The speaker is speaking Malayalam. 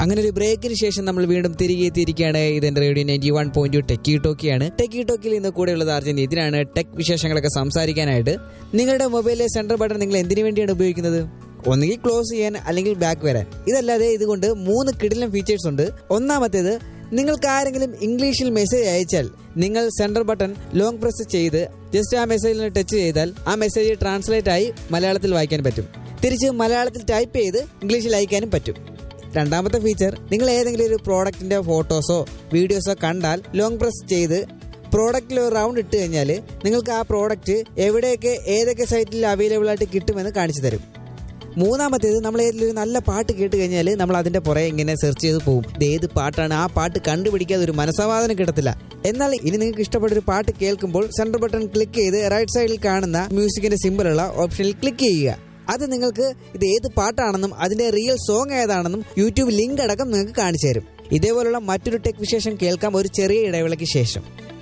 അങ്ങനെ ഒരു ബ്രേക്കിന് ശേഷം നമ്മൾ വീണ്ടും തിരികെ എത്തിയിരിക്കുകയാണ് ഇതിന്റെ radio ninety one point techie ടോക്കിയാണ് ടെക്കി ടോക്കിൽ ഇന്ന് കൂടെയുള്ളത് അർജന്റ് ഇതിനാണ് ടെക് വിശേഷങ്ങളൊക്കെ സംസാരിക്കാനായിട്ട് നിങ്ങളുടെ മൊബൈലിലെ സെൻട്രൽ ബട്ടൺ നിങ്ങൾ എന്തിനു വേണ്ടിയാണ് ഉപയോഗിക്കുന്നത് ഒന്നുകിൽ ക്ലോസ് ചെയ്യാൻ അല്ലെങ്കിൽ ബാക്ക് വരാൻ ഇതല്ലാതെ ഇതുകൊണ്ട് മൂന്ന് കിടിലം ഫീച്ചേഴ്സ് ഉണ്ട് ഒന്നാമത്തേത് നിങ്ങൾക്ക് ആരെങ്കിലും ഇംഗ്ലീഷിൽ മെസ്സേജ് അയച്ചാൽ നിങ്ങൾ സെൻട്രൽ ബട്ടൺ ലോങ് പ്രസ് ചെയ്ത് ജസ്റ്റ് ആ മെസ്സേജിൽ ടച്ച് ചെയ്താൽ ആ മെസ്സേജ് ട്രാൻസ്ലേറ്റ് ആയി മലയാളത്തിൽ വായിക്കാൻ പറ്റും തിരിച്ച് മലയാളത്തിൽ ടൈപ്പ് ചെയ്ത് ഇംഗ്ലീഷിൽ അയക്കാനും പറ്റും രണ്ടാമത്തെ ഫീച്ചർ നിങ്ങൾ ഏതെങ്കിലും ഒരു പ്രോഡക്റ്റിന്റെ ഫോട്ടോസോ വീഡിയോസോ കണ്ടാൽ ലോങ് പ്രസ് ചെയ്ത് പ്രോഡക്റ്റിൽ ഒരു റൗണ്ട് ഇട്ട് കഴിഞ്ഞാൽ നിങ്ങൾക്ക് ആ പ്രോഡക്റ്റ് എവിടെയൊക്കെ ഏതൊക്കെ സൈറ്റിൽ അവൈലബിൾ ആയിട്ട് കിട്ടുമെന്ന് കാണിച്ചു തരും മൂന്നാമത്തേത് നമ്മൾ ഏതെങ്കിലും ഒരു നല്ല പാട്ട് കേട്ട് കഴിഞ്ഞാൽ നമ്മൾ അതിന്റെ പുറകെ ഇങ്ങനെ സെർച്ച് ചെയ്ത് പോകും ഇത് ഏത് പാട്ടാണ് ആ പാട്ട് കണ്ടുപിടിക്കാതെ ഒരു മനസമാധാനം കിട്ടത്തില്ല എന്നാൽ ഇനി നിങ്ങൾക്ക് ഇഷ്ടപ്പെട്ട ഒരു പാട്ട് കേൾക്കുമ്പോൾ സെൻട്രൽ ബട്ടൺ ക്ലിക്ക് ചെയ്ത് റൈറ്റ് സൈഡിൽ കാണുന്ന മ്യൂസിക്കിന്റെ സിമ്പിളുള്ള ഓപ്ഷനിൽ ക്ലിക്ക് ചെയ്യുക അത് നിങ്ങൾക്ക് ഇത് ഏത് പാട്ടാണെന്നും അതിന്റെ റിയൽ സോങ് ഏതാണെന്നും യൂട്യൂബ് ലിങ്ക് അടക്കം നിങ്ങൾക്ക് കാണിച്ചു തരും ഇതേപോലുള്ള മറ്റൊരു ടെക് വിശേഷം കേൾക്കാം ഒരു ചെറിയ ഇടവേളയ്ക്ക് ശേഷം